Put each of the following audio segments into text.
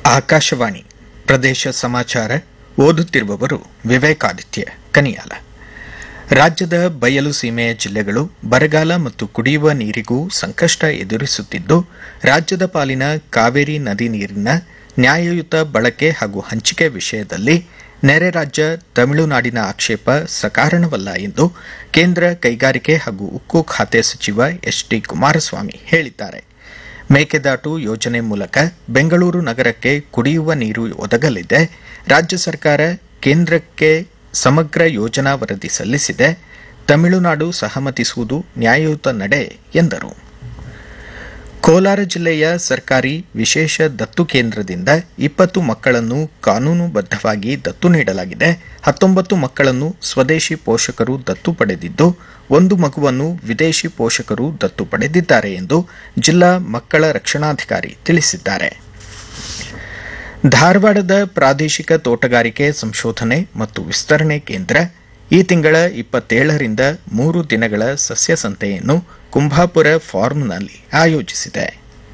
ಆಕಾಶವಾಣಿ ಪ್ರದೇಶ ಸಮಾಚಾರ ಓದುತ್ತಿರುವವರು ವಿವೇಕಾದಿತ್ಯ ಕನಿಯಾಲ ರಾಜ್ಯದ ಬಯಲು ಸೀಮೆಯ ಜಿಲ್ಲೆಗಳು ಬರಗಾಲ ಮತ್ತು ಕುಡಿಯುವ ನೀರಿಗೂ ಸಂಕಷ್ಟ ಎದುರಿಸುತ್ತಿದ್ದು ರಾಜ್ಯದ ಪಾಲಿನ ಕಾವೇರಿ ನದಿ ನೀರಿನ ನ್ಯಾಯಯುತ ಬಳಕೆ ಹಾಗೂ ಹಂಚಿಕೆ ವಿಷಯದಲ್ಲಿ ನೆರೆ ರಾಜ್ಯ ತಮಿಳುನಾಡಿನ ಆಕ್ಷೇಪ ಸಕಾರಣವಲ್ಲ ಎಂದು ಕೇಂದ್ರ ಕೈಗಾರಿಕೆ ಹಾಗೂ ಉಕ್ಕು ಖಾತೆ ಸಚಿವ ಎಚ್ ಡಿ ಕುಮಾರಸ್ವಾಮಿ ಹೇಳಿದ್ದಾರೆ ಮೇಕೆದಾಟು ಯೋಜನೆ ಮೂಲಕ ಬೆಂಗಳೂರು ನಗರಕ್ಕೆ ಕುಡಿಯುವ ನೀರು ಒದಗಲಿದೆ ರಾಜ್ಯ ಸರ್ಕಾರ ಕೇಂದ್ರಕ್ಕೆ ಸಮಗ್ರ ಯೋಜನಾ ವರದಿ ಸಲ್ಲಿಸಿದೆ ತಮಿಳುನಾಡು ಸಹಮತಿಸುವುದು ನ್ಯಾಯಯುತ ನಡೆ ಎಂದರು ಕೋಲಾರ ಜಿಲ್ಲೆಯ ಸರ್ಕಾರಿ ವಿಶೇಷ ದತ್ತು ಕೇಂದ್ರದಿಂದ ಇಪ್ಪತ್ತು ಮಕ್ಕಳನ್ನು ಕಾನೂನುಬದ್ಧವಾಗಿ ದತ್ತು ನೀಡಲಾಗಿದೆ ಹತ್ತೊಂಬತ್ತು ಮಕ್ಕಳನ್ನು ಸ್ವದೇಶಿ ಪೋಷಕರು ದತ್ತು ಪಡೆದಿದ್ದು ಒಂದು ಮಗುವನ್ನು ವಿದೇಶಿ ಪೋಷಕರು ದತ್ತು ಪಡೆದಿದ್ದಾರೆ ಎಂದು ಜಿಲ್ಲಾ ಮಕ್ಕಳ ರಕ್ಷಣಾಧಿಕಾರಿ ತಿಳಿಸಿದ್ದಾರೆ ಧಾರವಾಡದ ಪ್ರಾದೇಶಿಕ ತೋಟಗಾರಿಕೆ ಸಂಶೋಧನೆ ಮತ್ತು ವಿಸ್ತರಣೆ ಕೇಂದ್ರ ಈ ತಿಂಗಳ ಇಪ್ಪತ್ತೇಳರಿಂದ ಮೂರು ದಿನಗಳ ಸಸ್ಯ ಸಂತೆಯನ್ನು ಕುಂಭಾಪುರ ಫಾರ್ಮ್ನಲ್ಲಿ ಆಯೋಜಿಸಿದೆ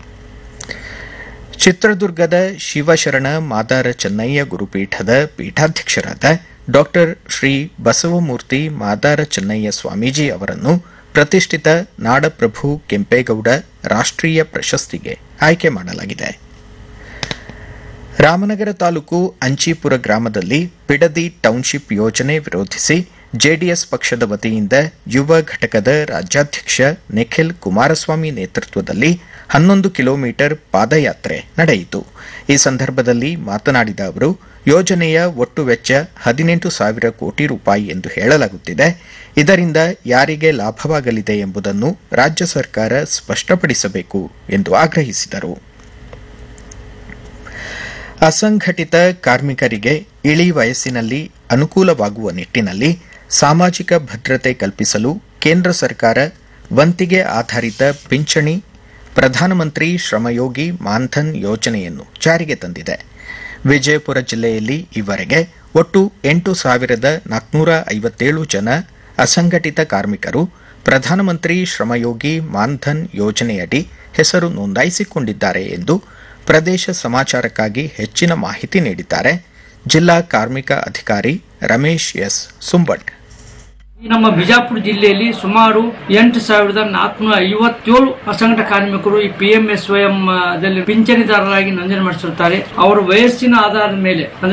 ಚಿತ್ರದುರ್ಗದ ಶಿವಶರಣ ಮಾದಾರ ಚೆನ್ನಯ್ಯ ಗುರುಪೀಠದ ಪೀಠಾಧ್ಯಕ್ಷರಾದ ಡಾ ಶ್ರೀ ಬಸವಮೂರ್ತಿ ಮಾದಾರ ಚೆನ್ನಯ್ಯ ಸ್ವಾಮೀಜಿ ಅವರನ್ನು ಪ್ರತಿಷ್ಠಿತ ನಾಡಪ್ರಭು ಕೆಂಪೇಗೌಡ ರಾಷ್ಟ್ರೀಯ ಪ್ರಶಸ್ತಿಗೆ ಆಯ್ಕೆ ಮಾಡಲಾಗಿದೆ ರಾಮನಗರ ತಾಲೂಕು ಅಂಚೀಪುರ ಗ್ರಾಮದಲ್ಲಿ ಬಿಡದಿ ಟೌನ್ಶಿಪ್ ಯೋಜನೆ ವಿರೋಧಿಸಿ ಜೆಡಿಎಸ್ ಪಕ್ಷದ ವತಿಯಿಂದ ಯುವ ಘಟಕದ ರಾಜ್ಯಾಧ್ಯಕ್ಷ ನಿಖಿಲ್ ಕುಮಾರಸ್ವಾಮಿ ನೇತೃತ್ವದಲ್ಲಿ ಹನ್ನೊಂದು ಕಿಲೋಮೀಟರ್ ಪಾದಯಾತ್ರೆ ನಡೆಯಿತು ಈ ಸಂದರ್ಭದಲ್ಲಿ ಮಾತನಾಡಿದ ಅವರು ಯೋಜನೆಯ ಒಟ್ಟು ವೆಚ್ಚ ಹದಿನೆಂಟು ಸಾವಿರ ಕೋಟಿ ರೂಪಾಯಿ ಎಂದು ಹೇಳಲಾಗುತ್ತಿದೆ ಇದರಿಂದ ಯಾರಿಗೆ ಲಾಭವಾಗಲಿದೆ ಎಂಬುದನ್ನು ರಾಜ್ಯ ಸರ್ಕಾರ ಸ್ಪಷ್ಟಪಡಿಸಬೇಕು ಎಂದು ಆಗ್ರಹಿಸಿದರು ಅಸಂಘಟಿತ ಕಾರ್ಮಿಕರಿಗೆ ಇಳಿ ವಯಸ್ಸಿನಲ್ಲಿ ಅನುಕೂಲವಾಗುವ ನಿಟ್ಟಿನಲ್ಲಿ ಸಾಮಾಜಿಕ ಭದ್ರತೆ ಕಲ್ಪಿಸಲು ಕೇಂದ್ರ ಸರ್ಕಾರ ವಂತಿಗೆ ಆಧಾರಿತ ಪಿಂಚಣಿ ಪ್ರಧಾನಮಂತ್ರಿ ಶ್ರಮಯೋಗಿ ಮಾನ್ಧನ್ ಯೋಜನೆಯನ್ನು ಜಾರಿಗೆ ತಂದಿದೆ ವಿಜಯಪುರ ಜಿಲ್ಲೆಯಲ್ಲಿ ಈವರೆಗೆ ಒಟ್ಟು ಎಂಟು ಸಾವಿರದ ನಾಲ್ಕುನೂರ ಐವತ್ತೇಳು ಜನ ಅಸಂಘಟಿತ ಕಾರ್ಮಿಕರು ಪ್ರಧಾನಮಂತ್ರಿ ಶ್ರಮಯೋಗಿ ಮಾನ್ಧನ್ ಯೋಜನೆಯಡಿ ಹೆಸರು ನೋಂದಾಯಿಸಿಕೊಂಡಿದ್ದಾರೆ ಎಂದು ಪ್ರದೇಶ ಸಮಾಚಾರಕ್ಕಾಗಿ ಹೆಚ್ಚಿನ ಮಾಹಿತಿ ನೀಡಿದ್ದಾರೆ ಜಿಲ್ಲಾ ಕಾರ್ಮಿಕ ಅಧಿಕಾರಿ ರಮೇಶ್ ಎಸ್ ಸುಂಬಟ್ ಈ ನಮ್ಮ ಬಿಜಾಪುರ ಜಿಲ್ಲೆಯಲ್ಲಿ ಸುಮಾರು ಎಂಟು ಸಾವಿರದ ನಾಲ್ಕುನೂರ ಐವತ್ತೇಳು ಅಸಂಘಟ ಕಾರ್ಮಿಕರು ಈ P M S Y M ದಲ್ಲಿ ಪಿಂಚಣಿದಾರರಾಗಿ ನೋಂದಣಿ ಮಾಡಿಸಿರುತ್ತಾರೆ ಅವರ ವಯಸ್ಸಿನ ಆಧಾರದ ಮೇಲೆ ಅಂದ್ರೆ